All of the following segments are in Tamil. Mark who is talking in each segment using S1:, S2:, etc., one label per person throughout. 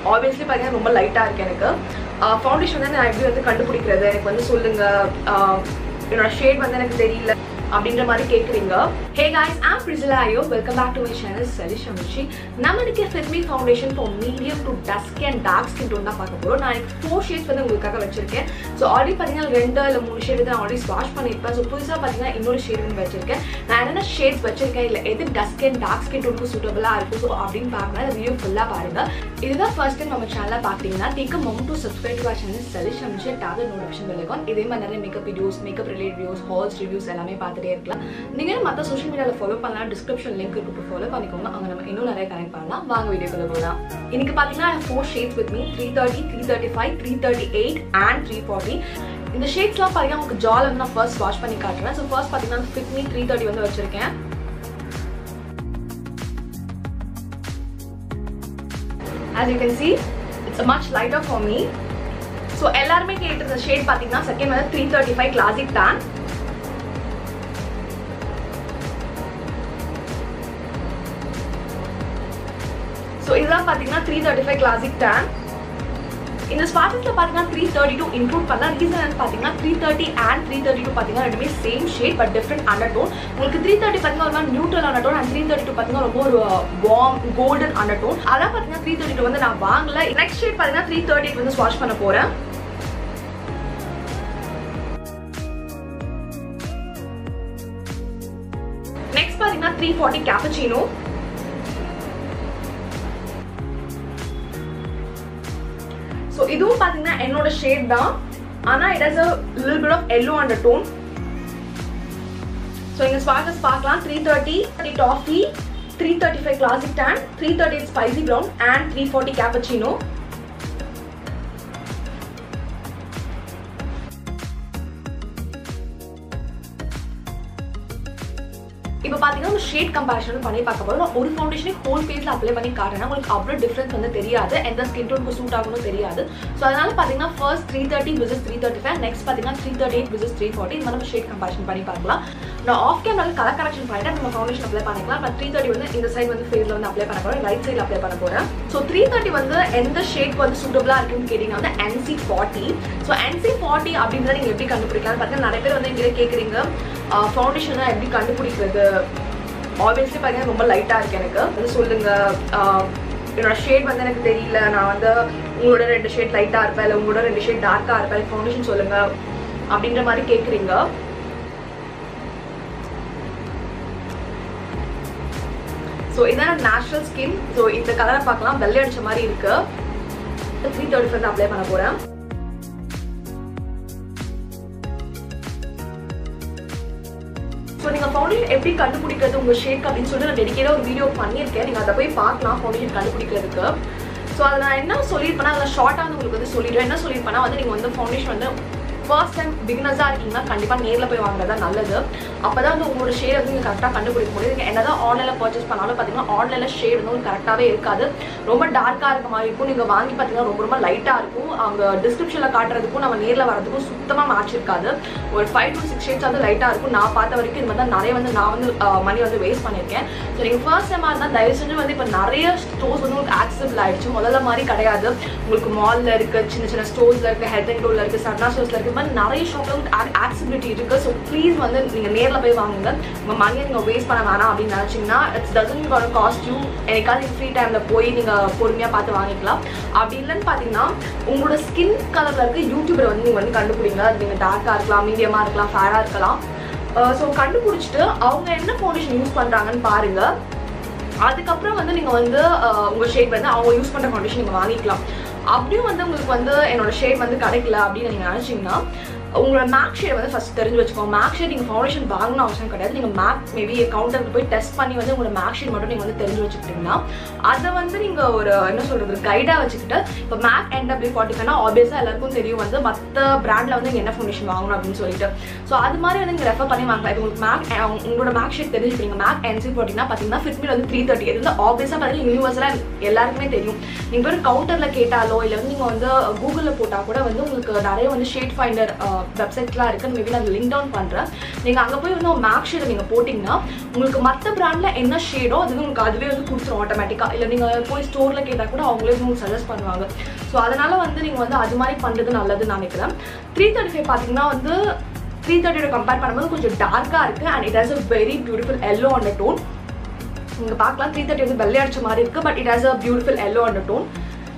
S1: ஆப்வியஸ்லி பார்த்தீங்கன்னா ரொம்ப லைட்டாக இருக்கு எனக்கு ஃபவுண்டேஷன் வந்து நான் எப்படி வந்து கண்டுபிடிக்கிறது எனக்கு வந்து சொல்லுங்க ஆஹ் என்னோட ஷேட் வந்து எனக்கு தெரியல அப்படின்ற மாதிரி கேட்குறீங்க ஹே காய்ஸ் ஆம் பிரிசிலா ஐயோ welcome back to my channel சலிஷ் அமிஷி நம்ம இன்னைக்கு Fit Me foundation for medium to dusk and dark skin tone தான் பார்க்க போகிறோம் நான் எனக்கு ஃபோர் ஷேட்ஸ் வந்து உங்களுக்காக வச்சிருக்கேன் ஸோ ஆல்ரெடி பார்த்தீங்கன்னா ரெண்டு இல்லை மூணு ஷேட் நான் ஆல்ரெடி வாஷ் பண்ணியிருப்பேன் ஸோ புதுசாக பார்த்தீங்கன்னா இன்னொரு ஷேட் வந்து வச்சிருக்கேன் நான் என்னென்ன ஷேட்ஸ் வச்சிருக்கேன் இல்லை எது டஸ்க் அண்ட் டார்க் ஸ்கின் டோனுக்கு சூட்டபிளாக இருக்கும் ஸோ அப்படின்னு பார்க்கணும் இந்த வீடியோ ஃபுல்லாக பாருங்க இதுதான் ஃபர்ஸ்ட் டைம் நம்ம சேனலில் பார்த்தீங்கன்னா டேக் மம் டு சப்ஸ்கிரைப் டு சேனல் சலிஷ் அமிஷி டேப்லெட் நோட்டிஃபிகேஷன் பெல்லைக்கான் இதே மாதிரி நிறைய makeup videos makeup relate videos hauls reviews எல்லாமே பார்த்துட்டே இருக்கலாம் நீங்கள் மற்ற சோஷியல் மீடியாவில் ஃபாலோ பண்ணலாம் டிஸ்கிரிப்ஷன் லிங்க் இருக்கு ஃபாலோ பண்ணிக்கோங்க அங்கே நம்ம இன்னும் நிறைய கனெக்ட் பண்ணலாம் வாங்க வீடியோக்குள்ள போகலாம் இன்னைக்கு பார்த்தீங்கன்னா four shades with me three thirty three thirty five three thirty eight and three forty இந்த ஷேட்ஸ்லாம் பார்த்தீங்கன்னா உங்களுக்கு ஜால் வந்து நான் ஃபர்ஸ்ட் வாஷ் பண்ணி காட்டுறேன் ஸோ ஃபர்ஸ்ட் பார்த்தீங்கன்னா ஃபிட் மீ த்ரீ தேர்ட்டி வந்து வச்சிருக்கேன் as you can see it's a much lighter for me so எல்லாருமே கேட்டிருந்த ஷேட் பார்த்தீங்கன்னா செகண்ட் வந்து three thirty five classic tan so இதெல்லாம் பார்த்தீங்கன்னா three thirty five classic tan இந்த ஸ்பார்க்கல்ஸ்ல பார்த்தீங்கன்னா த்ரீ தேர்ட்டி டூ இன்க்ளூட் பண்ணலாம் ரீசன் வந்து பார்த்தீங்கன்னா three thirty and three thirty two பார்த்தீங்கன்னா ரெண்டுமே same shade but different undertone உங்களுக்கு த்ரீ தேர்ட்டி பார்த்தீங்கன்னா ஒரு மாதிரி neutral undertone and three thirty two பார்த்தீங்கன்னா ரொம்ப ஒரு வார்ம் கோல்டன் அண்டர் டோன் அதான் பார்த்தீங்கன்னா த்ரீ தேர்ட்டி டூ வந்து நான் வாங்கல நெக்ஸ்ட் ஷேட் பார்த்தீங்கன்னா த்ரீ தேர்ட்டி வந்து வாஷ் பண்ண போறேன் நெக்ஸ்ட் பார்த்தீங்கன்னா த்ரீ ஃபார்ட்டி கேப்பச்சினோ ஸோ இதுவும் பார்த்தீங்கன்னா என்னோட ஷேட் தான் ஆனால் இட் ஹஸ் அ லில் bit of yellow undertone so இங்கே ஸ்பார்க்கஸ் பார்க்கலாம் three thirty three toffee three thirty five classic tan three thirty spicy brown and three forty cappuccino இப்போ பார்த்தீங்கன்னா ஷேட் கம்பேரிஷன் பண்ணி பார்க்க போகிறோம் ஒரு ஃபவுண்டேஷனே ஹோல் ஃபேஸில் அப்ளை பண்ணி காட்டுறேன் உங்களுக்கு அவ்வளோ டிஃப்ரென்ஸ் வந்து தெரியாது எந்த ஸ்கின் டோனுக்கு சூட் ஆகணும் தெரியாது ஸோ அதனால பார்த்தீங்கன்னா first three thirty versus three thirty five next பார்த்தீங்கன்னா three thirty eight versus three forty இந்த மாதிரி நம்ம ஷேட் கம்பேரிஷன் பண்ணி பார்க்கலாம் நான் ஆஃப் கேமரா கலர் கரெக்ஷன் பண்ணிட்டு நம்ம ஃபவுண்டேஷன் அப்ளை பண்ணிக்கலாம் பட் த்ரீ தேர்ட்டி வந்து இந்த சைடு வந்து ஃபேஸில் வந்து அப்ளை பண்ண போகிறேன் ரைட் சைடில் அப்ளை பண்ண போகிறேன் ஸோ த்ரீ தேர்ட்டி வந்து எந்த ஷேட்க்கு வந்து சூட்டபிளாக இருக்குன்னு கேட்டிங்கன்னா வந்து NC forty so NC forty அப்படின்றத நீங்கள் எப்படி கண்டுபிடிக்கலாம் பார்த்தீங்கன்னா நிறைய பேர் வந்து இங்கே கேட்குறீங்க ஃபவுண்டேஷன் எப்படி கண்டுபிடிக்கிறது ஆப்வியஸ்லி பார்த்தீங்கன்னா ரொம்ப லைட்டாக இருக்கு எனக்கு வந்து சொல்லுங்க என்னோட ஷேட் வந்து எனக்கு தெரியல நான் வந்து உங்களோட ரெண்டு ஷேட் லைட்டாக இருப்பேன் இல்லை உங்களோட ரெண்டு ஷேட் டார்க்காக இருப்பேன் எனக்கு ஃபவுண்டேஷன் சொல்லுங்க அப்படின்ற மாதிரி கேட்குறீங்க ஸோ இதான் நேச்சுரல் ஸ்கின் ஸோ இந்த கலரை பார்க்கலாம் வெள்ளை அடிச்ச மாதிரி இருக்கு த்ரீ தேர்ட்டி ஃபைவ் அப்ளை பண்ண போகிறேன் ஸோ நீங்கள் ஃபவுண்டேஷன் எப்படி கண்டுபிடிக்கிறது உங்கள் ஷேக் அப்படின்னு சொல்லிட்டு நான் டெடிக்கேட்டாக ஒரு வீடியோ பண்ணியிருக்கேன் நீங்கள் அதை போய் பார்க்கலாம் ஃபவுண்டேஷன் கண்டுபிடிக்கிறதுக்கு ஸோ அதில் நான் என்ன சொல்லியிருப்பேன்னா அதில் ஷார்ட்டாக வந்து உங்களுக்கு வந்து சொல்லிடுவேன் என்ன சொல்லியிருப்பேன்னா வந்து நீங்கள் வந்து ஃபவுண்டேஷன் வந்து ஃபர்ஸ்ட் டைம் பிகினர்ஸாக இருக்கீங்கன்னா கண்டிப்பாக நேரில் போய் வாங்குறது நல்லது அப்போ தான் வந்து உங்களோட ஷேட் வந்து நீங்கள் கரெக்டாக கண்டுபிடிக்க முடியும் நீங்கள் என்ன தான் ஆன்லைனில் பர்ச்சேஸ் பண்ணாலும் பார்த்தீங்கன்னா ஆன்லைனில் ஷேட் வந்து உங்களுக்கு கரெக்டாகவே இருக்காது ரொம்ப டார்க்காக இருக்க மாதிரி இருக்கும் நீங்கள் வாங்கி பார்த்தீங்கன்னா ரொம்ப ரொம்ப லைட்டாக இருக்கும் அவங்க டிஸ்கிரிப்ஷனில் காட்டுறதுக்கும் நம்ம நேரில் வரதுக்கும் சுத்தமாக மேட்ச் இருக்காது ஒரு ஃபைவ் டு சிக்ஸ் ஷேட்ஸ் வந்து லைட்டாக இருக்கும் நான் பார்த்த வரைக்கும் இது மாதிரி நிறைய வந்து நான் வந்து மணி வந்து வேஸ்ட் பண்ணியிருக்கேன் ஸோ நீங்கள் ஃபர்ஸ்ட் டைமாக இருந்தால் தயவு செஞ்சு வந்து இப்போ நிறைய ஸ்டோர்ஸ் வந்து உங்களுக்கு ஆக்சபிள் ஆயிடுச்சு முதல்ல மாதிரி கிடையாது உங்களுக்கு மாலில் இருக்க சின்ன சின்ன ஸ்டோர்ஸில் இருக்க ஹெட் அண்ட் டோலில் இருக்க சர்னா ஸ்டோர்ஸில் இருக்க மாதிரி நிறைய ஷாப்பில் உங்களுக்கு ஆக்சிபிலிட்டி இருக்குது ஸோ ப்ளீஸ் வந்து நீங்கள் நேரில் போய் வாங்குங்க உங்கள் மணியை நீங்கள் வேஸ்ட் பண்ண வேணாம் அப்படின்னு நினச்சிங்கன்னா it's doesn't gonna cost you எனக்காவது ஃப்ரீ டைமில் போய் நீங்கள் பொறுமையாக பார்த்து வாங்கிக்கலாம் அப்படி இல்லைன்னு பார்த்தீங்கன்னா உங்களோட ஸ்கின் கலரில் இருக்க யூடியூபரை வந்து நீங்கள் வந்து கண்டுபிடிங்க அது நீங்கள் டார்க்காக இருக்கலாம் மீடியமாக இருக்கலாம் ஃபேராக இருக்கலாம் ஸோ கண்டுபிடிச்சிட்டு அவங்க என்ன ஃபவுண்டேஷன் யூஸ் பண்ணுறாங்கன்னு பாருங்கள் அதுக்கப்புறம் வந்து நீங்கள் வந்து உங்கள் ஷேட் வந்து அவங்க யூஸ் பண்ணுற ஃபவுண்டேஷன் நீங்கள் வாங்கிக்கலாம் அப்படியும் வந்து உங்களுக்கு வந்து என்னோட ஷேட் வந்து கிடைக்கல அப்படின்னு நீங்கள் நினச்சிங்கன்னா உங்களோட மேக் ஷேட் வந்து ஃபஸ்ட் தெரிஞ்சு வச்சுக்கோங்க மேக் ஷேட் நீங்கள் ஃபவுண்டேஷன் வாங்கணும் அவசியம் கிடையாது நீங்கள் மேக் மேபி கவுண்டருக்கு போய் டெஸ்ட் பண்ணி வந்து உங்களோட மேக் ஷேட் மட்டும் நீங்கள் வந்து தெரிஞ்சு வச்சுக்கிட்டீங்கன்னா அதை வந்து நீங்கள் ஒரு என்ன சொல்கிறது கைடாக வச்சுக்கிட்டு இப்போ மேக் என் டபிள்யூ ஃபார்ட்டி ஃபைவ்னா ஆப்வியஸாக எல்லாருக்கும் தெரியும் வந்து மற்ற பிராண்டில் வந்து என்ன ஃபவுண்டேஷன் வாங்கணும் அப்படின்னு சொல்லிட்டு ஸோ அது மாதிரி வந்து நீங்கள் ரெஃபர் பண்ணி வாங்கலாம் இப்போ உங்களுக்கு மேக் உங்களோட மேக் ஷேட் தெரிஞ்சுக்கிறீங்க மேக் என்சி போட்டிங்கன்னா பார்த்தீங்கன்னா ஃபிட்மில் வந்து த்ரீ தேர்ட்டி இது வந்து ஆப்வியஸாக பார்த்தீங்கன்னா யூனிவர்ஸில் எல்லாருக்குமே தெரியும் நீங்கள் போய் கவுண்டரில் கேட்டாலோ இல்லை வந்து நீங்கள் வந்து கூகுளில் போட்டால் கூட வந்து உங்களுக்கு நிறைய வந்து ஷேட் ஃபைண்டர் வெப்சைட்லாம் இருக்குது மேபி நான் லிங்க் டவுன் பண்ணுறேன் நீங்கள் அங்கே போய் வந்து மேக் ஷேடை நீங்கள் போட்டிங்கன்னா உங்களுக்கு மற்ற பிராண்டில் என்ன ஷேடோ அது வந்து உங்களுக்கு அதுவே வந்து கொடுத்துரும் ஆட்டோமேட்டிக்காக இல்லை நீங்கள் போய் ஸ்டோரில் கேட்டால் கூட அவங்களே வந்து உங்களுக்கு சஜஸ்ட் பண்ணுவாங்க ஸோ அதனால் வந்து நீங்கள் வந்து அது மாதிரி பண்ணுறது நல்லதுன்னு நினைக்கிறேன் த்ரீ தேர்ட்டி ஃபைவ் பார்த்தீங்கன்னா வந்து த்ரீ தேர்ட்டியோட கம்பேர் பண்ணும்போது கொஞ்சம் டார்க்காக இருக்குது and it has a very beautiful yellow undertone நீங்கள் பார்க்கலாம் த்ரீ தேர்ட்டி வந்து வெள்ளை அடிச்ச மாதிரி இருக்குது but it has a beautiful yellow undertone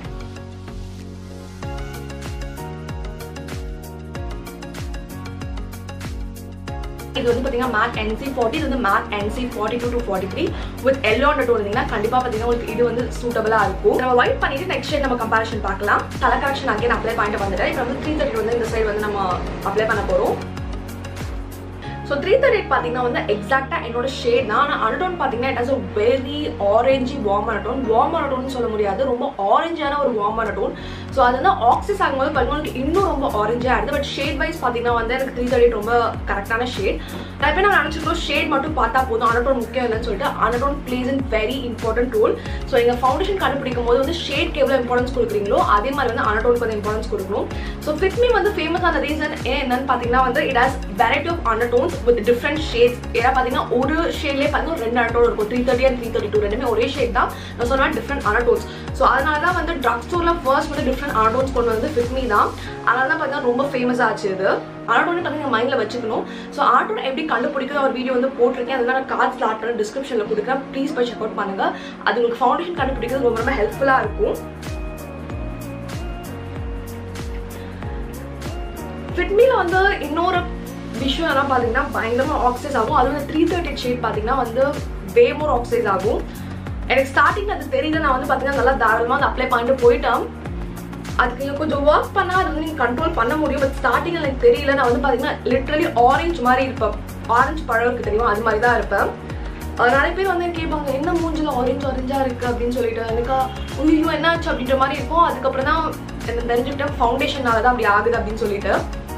S1: இது வந்து பார்த்தீங்கன்னா மேக் என்சி ஃபார்ட்டி இது வந்து MAC NC forty two to forty three with yellow tone இருந்தீங்கன்னா கண்டிப்பாக பார்த்தீங்கன்னா உங்களுக்கு இது வந்து சூட்டபிளாக இருக்கும் நம்ம ஒயிட் பண்ணிட்டு நெக்ஸ்ட் ஷேட் நம்ம கம்பேரிஷன் பார்க்கலாம் கலர் கரெக்ஷன் அங்கே அப்ளை பண்ணிட்டு வந்துட்டேன் இப்போ வந்து த்ரீ தேர்ட்டி வந்து இந்த சைடு வந்து நம்ம அப்ளை பண்ண போகிறோம் ஸோ த்ரீ தேர்ட்டி எயிட் பார்த்தீங்கன்னா வந்து எக்ஸாக்டாக என்னோட ஷேட் தான் ஆனால் அனடோன் பார்த்தீங்கன்னா it has a very orange warm undertone warm undertone சொல்ல முடியாது ரொம்ப ஆரஞ்சான ஒரு வார்ம் அனடோன் ஸோ அது வந்து ஆக்சிஸ் ஆகும்போது பார்த்தீங்கன்னா இன்னும் ரொம்ப ஆரஞ்சாக ஆயிடுது பட் ஷேட் வைஸ் பார்த்தீங்கன்னா வந்து எனக்கு த்ரீ தேர்ட்டி ரொம்ப கரெக்டான ஷேட் நிறைய பேர் நான் நினச்சிருக்கோம் ஷேட் மட்டும் பார்த்தா போதும் அனடோன் முக்கியம் இல்லைன்னு சொல்லிட்டு undertone plays in very important role so எங்கள் ஃபவுண்டேஷன் கண்டுபிடிக்கும் போது வந்து ஷேட்க்கு எவ்வளோ இம்பார்ட்டன்ஸ் கொடுக்குறீங்களோ அதே மாதிரி வந்து அனடோனுக்கு வந்து இம்பார்ட்டன்ஸ் கொடுக்கணும் ஸோ ஃபிட்மி வந்து ஃபேமஸ் ஆன ரீசன் ஏன் என்னன்னு பார்த்தீங்கன்னா வந்து it has variety of undertones with different shades ஏன்னா பார்த்தீங்கன்னா ஒரு ஷேட்லேயே பார்த்தீங்கன்னா ரெண்டு அண்டர்டோன் இருக்கும் three thirty and three thirty two ரெண்டுமே ஒரே ஷேட் தான் நான் சொன்ன டிஃப்ரெண்ட் அண்டர்டோன்ஸ் ஸோ அதனால தான் வந்து ட்ரக் ஸ்டோரில் ஃபர்ஸ்ட் வந்து டிஃப்ரெண்ட் அண்டர்டோன்ஸ் கொண்டு வந்து ஃபிட்மி தான் அதனால தான் பார்த்தீங்கன்னா ரொம்ப ஃபேமஸ் ஆச்சு இது ஆட்டோன்னு வந்து நீங்கள் மைண்டில் வச்சுக்கணும் ஸோ ஆட்டோன் எப்படி கண்டுபிடிக்கிற ஒரு வீடியோ வந்து போட்டிருக்கேன் அதெல்லாம் நான் கார்ட்ஸில் ஆட்டோட டிஸ்கிரிப்ஷனில் கொடுக்குறேன் ப்ளீஸ் போய் செக் அவுட் பண்ணுங்கள் அது உங்களுக்கு ஃபவுண்டேஷன் கண்டுபிடிக்கிறது ரொம்ப ரொம்ப ஹெல்ப்ஃபுல்லாக இருக்கும் ஃபிட்மில வந்து இன்னொரு விஷயம் எல்லாம் பார்த்தீங்கன்னா பயங்கரமாக ஆக்சைஸ் ஆகும் அது வந்து த்ரீ தேர்ட்டி ஷேட் பார்த்தீங்கன்னா வந்து வே மோர் ஆக்சைஸ் ஆகும் எனக்கு ஸ்டார்டிங் அது தெரியல நான் வந்து பார்த்தீங்கன்னா நல்லா தாராளமாக அதை அப்ளை பண்ணிட்டு போயிட்டேன் அதுக்கு நீங்கள் கொஞ்சம் ஒர்க் பண்ணால் அது வந்து நீங்கள் கண்ட்ரோல் பண்ண முடியும் பட் ஸ்டார்டிங் எனக்கு தெரியல நான் வந்து பார்த்தீங்கன்னா லிட்ரலி ஆரஞ்சு மாதிரி இருப்பேன் ஆரஞ்சு பழம் இருக்கு தெரியும் அது மாதிரி தான் இருப்பேன் நிறைய பேர் வந்து கேட்பாங்க என்ன மூஞ்சில் ஆரஞ்சு ஆரஞ்சா இருக்கு அப்படின்னு சொல்லிட்டு எனக்கு ஐயோ என்னாச்சு அப்படின்ற மாதிரி இருக்கும் அதுக்கப்புறம் தான் எனக்கு தெரிஞ்சுக்கிட்டேன் ஃபவுண்டேஷனால தான் அப்படி ஆகுது அப்படின்னு சொல்லிட்டு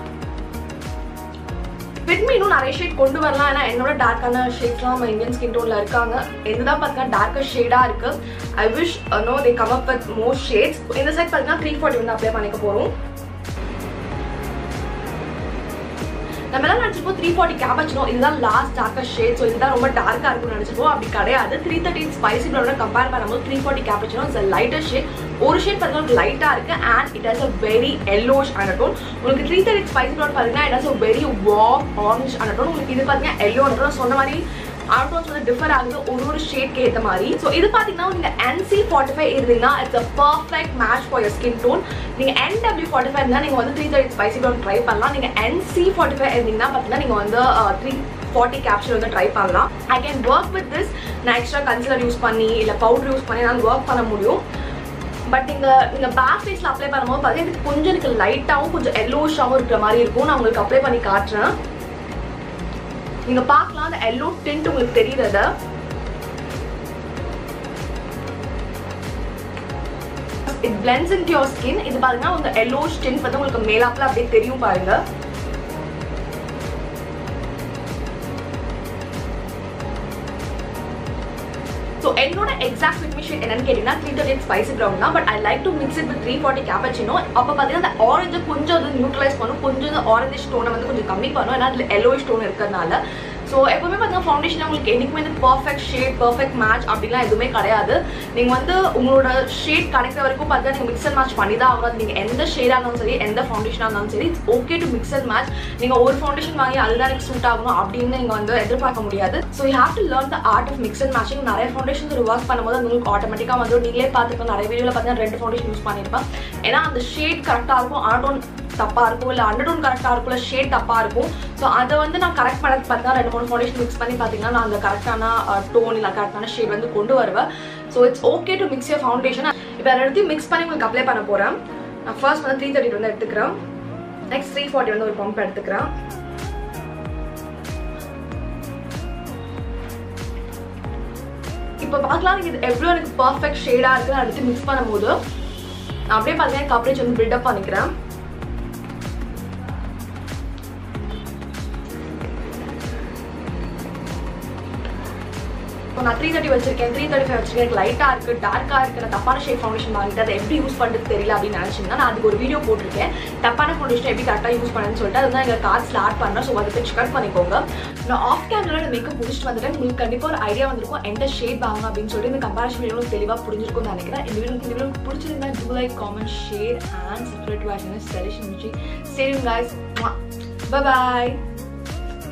S1: ஃபிட்மி இன்னும் நிறைய ஷேட் கொண்டு வரலாம் ஏன்னா என்னோட டார்க்கான ஷேட்ஸ்லாம் நம்ம இந்தியன் ஸ்கின் டோனில் இருக்காங்க என்னதான் பார்த்தீங்கன்னா டார்க்கர் ஷேடாக இருக்கு I wish no they come up with more shades இந்த சைட் பார்த்தீங்கன்னா த்ரீ ஃபார்ட்டி வந்து அப்ளை பண்ணிக்க போகிறோம் நம்ம எல்லாம் நினச்சிருப்போம் த்ரீ ஃபார்ட்டி கேபச்சினோ இதுதான் லாஸ்ட் டார்க்கர் ஷேட் ஸோ இதுதான் ரொம்ப டார்க்காக இருக்கும்னு நினச்சிருப்போம் அப்படி கிடையாது த்ரீ தேர்ட்டி ஸ்பைசி ப்ளோட கம்பேர் பண்ணும்போது three forty cappuccino it's lighter shade ஒரு ஷேட் பார்த்தீங்கன்னா லைட்டாக இருக்கு and it has a very yellowish undertone உங்களுக்கு த்ரீ தேர்ட்டி ஸ்பைசி ப்ளோட் பார்த்தீங்கன்னா it has a very warm orange undertone உங்களுக்கு இது பார்த்தீங்கன்னா எல்லோ அனடோன் சொன்ன மாதிரி அவுட்ரோன்ஸ் வந்து டிஃபர் ஆகுது ஒரு ஒரு ஷேட்க்கு ஏற்ற மாதிரி ஸோ இது பார்த்தீங்கன்னா நீங்கள் என்சி ஃபார்ட்டி ஃபைவ் இருந்தீங்கன்னா it's a perfect match for your skin tone நீங்கள் என்டபிள்யூ ஃபார்ட்டி ஃபைவ் இருந்தால் நீங்கள் வந்து three thirty spicy tone try பண்ணலாம் நீங்கள் என்சி ஃபார்ட்டி ஃபைவ் இருந்தீங்கன்னா பார்த்தீங்கன்னா நீங்கள் வந்து த்ரீ ஃபார்ட்டி கேப்சூல் வந்து ட்ரை பண்ணலாம் I can work with this நான் எக்ஸ்ட்ரா கன்சிலர் யூஸ் பண்ணி இல்லை பவுடர் யூஸ் பண்ணி நான் ஒர்க் பண்ண முடியும் பட் நீங்கள் நீங்கள் பேக் ஃபேஸில் அப்ளை பண்ணும்போது பார்த்தீங்கன்னா இதுக்கு கொஞ்சம் எனக்கு லைட்டாகவும் கொஞ்சம் எல்லோஷாகவும் இருக்கிற மாதிரி இருக்கும் நான் உங்களுக்கு அப்ளை பண்ணி காட்டுறேன் நீங்க பார்க்கலாம் அந்த எல்லோ டிண்ட் உங்களுக்கு தெரியுறத it blends in your skin இது பாருங்க உங்க எல்லோ டிண்ட் வந்து உங்களுக்கு மேலாப்ல அப்படியே தெரியும் பாருங்க ஸோ என்னோட எக்ஸாக்ட் ஃபிட் ஷேட் என்னன்னு கேட்டீங்கன்னா த்ரீ தேர்ட்டி ஸ்பைசி ப்ரௌன் தான் but I like to mix it with three forty cappuccino அப்போ பார்த்தீங்கன்னா அந்த ஆரஞ்சு கொஞ்சம் அது நியூட்ரலைஸ் பண்ணும் கொஞ்சம் அந்த ஆரஞ்சு ஸ்டோனை வந்து கொஞ்சம் கம்மி பண்ணும் ஏன்னா அதில் எல்லோ ஸ்டோன் இருக்கிறதுனால ஸோ எப்பவுமே பார்த்தீங்கன்னா ஃபவுண்டேஷன் உங்களுக்கு என்றைக்குமே வந்து பர்ஃபெக்ட் ஷேட் பர்ஃபெக்ட் மேட்ச் அப்படிலாம் எதுவுமே கிடையாது நீங்கள் வந்து உங்களோட ஷேட் கிடைக்கிற வரைக்கும் பார்த்தா நீங்கள் மிக்ஸ் அண்ட் மேட்ச் பண்ணி தான் ஆகும் அது நீங்கள் எந்த ஷேடாக இருந்தாலும் சரி எந்த ஃபவுண்டேஷனாக இருந்தாலும் சரி it's okay to mix and match நீங்கள் ஒரு ஃபவுண்டேஷன் வாங்கி அதுதான் எனக்கு சூட் ஆகணும் அப்படின்னு நீங்கள் வந்து எதிர்பார்க்க முடியாது so you have to learn the art of mix and matching நிறைய ஃபவுண்டேஷன்ஸ் ஒரு ஒர்க் பண்ணும்போது உங்களுக்கு ஆட்டோமேட்டிக்காக வந்து நீங்களே பார்த்துருக்கோம் நிறைய வீடியோவில் பார்த்தீங்கன்னா ரெண்டு ஃபவுண்டேஷன் யூஸ் பண்ணியிருப்பேன் ஏன்னா அந்த ஷேட் கரெக்டாக இருக்கும் ஆட்டோன் தப்பாக இருக்கும் இல்லை அண்டர்டோன் கரெக்டாக இருக்கும் இல்லை ஷேட் தப்பாக இருக்கும் ஸோ அதை வந்து நான் கரெக்ட் பண்ணது பார்த்தா ரெண்டு மூணு ஃபவுண்டேஷன் மிக்ஸ் பண்ணி பார்த்தீங்கன்னா நான் அந்த கரெக்டான டோன் இல்லை கரெக்டான ஷேட் வந்து கொண்டு வருவேன் so it's okay to mix your foundation இப்போ எல்லாத்தையும் மிக்ஸ் பண்ணி உங்களுக்கு அப்ளை பண்ண போகிறேன் நான் ஃபர்ஸ்ட் வந்து த்ரீ தேர்ட்டி வந்து எடுத்துக்கிறேன் நெக்ஸ்ட் த்ரீ ஃபார்ட்டி வந்து ஒரு பம்ப் எடுத்துக்கிறேன் இப்போ பார்க்கலாம் இது எவ்வளோ எனக்கு பர்ஃபெக்ட் ஷேடாக இருக்குன்னு அடுத்து மிக்ஸ் பண்ணும்போது நான் அப்படியே பார்த்தீங்கன்னா கவரேஜ் வந்து பில்டப் பண்ணிக்கிறேன் இப்போ நான் த்ரீ தேர்ட்டி வச்சிருக்கேன் த்ரீ தேர்ட்டி ஃபைவ் வச்சிருக்கேன் லைட்டாக இருக்குது டார்க்காக இருக்குது நான் தப்பான ஷேட் ஃபவுண்டேஷன் வாங்கிட்டு அதை எப்படி யூஸ் பண்ணுறது தெரியல அப்படின்னு நினச்சிங்கன்னா நான் அதுக்கு ஒரு வீடியோ போட்டிருக்கேன் தப்பான ஃபவுண்டேஷன் எப்படி கரெக்டாக யூஸ் பண்ணுன்னு சொல்லிட்டு அதுதான் எங்கள் கார்ட்ஸில் ஆட் பண்ணுறேன் ஸோ அதை போய் செக் பண்ணிக்கோங்க நான் ஆஃப் கேமரா மேக்கப் முடிச்சுட்டு வந்துட்டேன் உங்களுக்கு கண்டிப்பாக ஒரு ஐடியா வந்திருக்கும் எந்த ஷேட் வாங்க அப்படின்னு சொல்லிட்டு இந்த கம்பேரிஷன் வீடியோ தெளிவாக புரிஞ்சிருக்கும்னு நினைக்கிறேன் இந்த வீடியோ இந்த வீடியோ பிடிச்சிருந்தா do like comment share and subscribe to watch செலிஷன் மியூசிக் சரி guys bye bye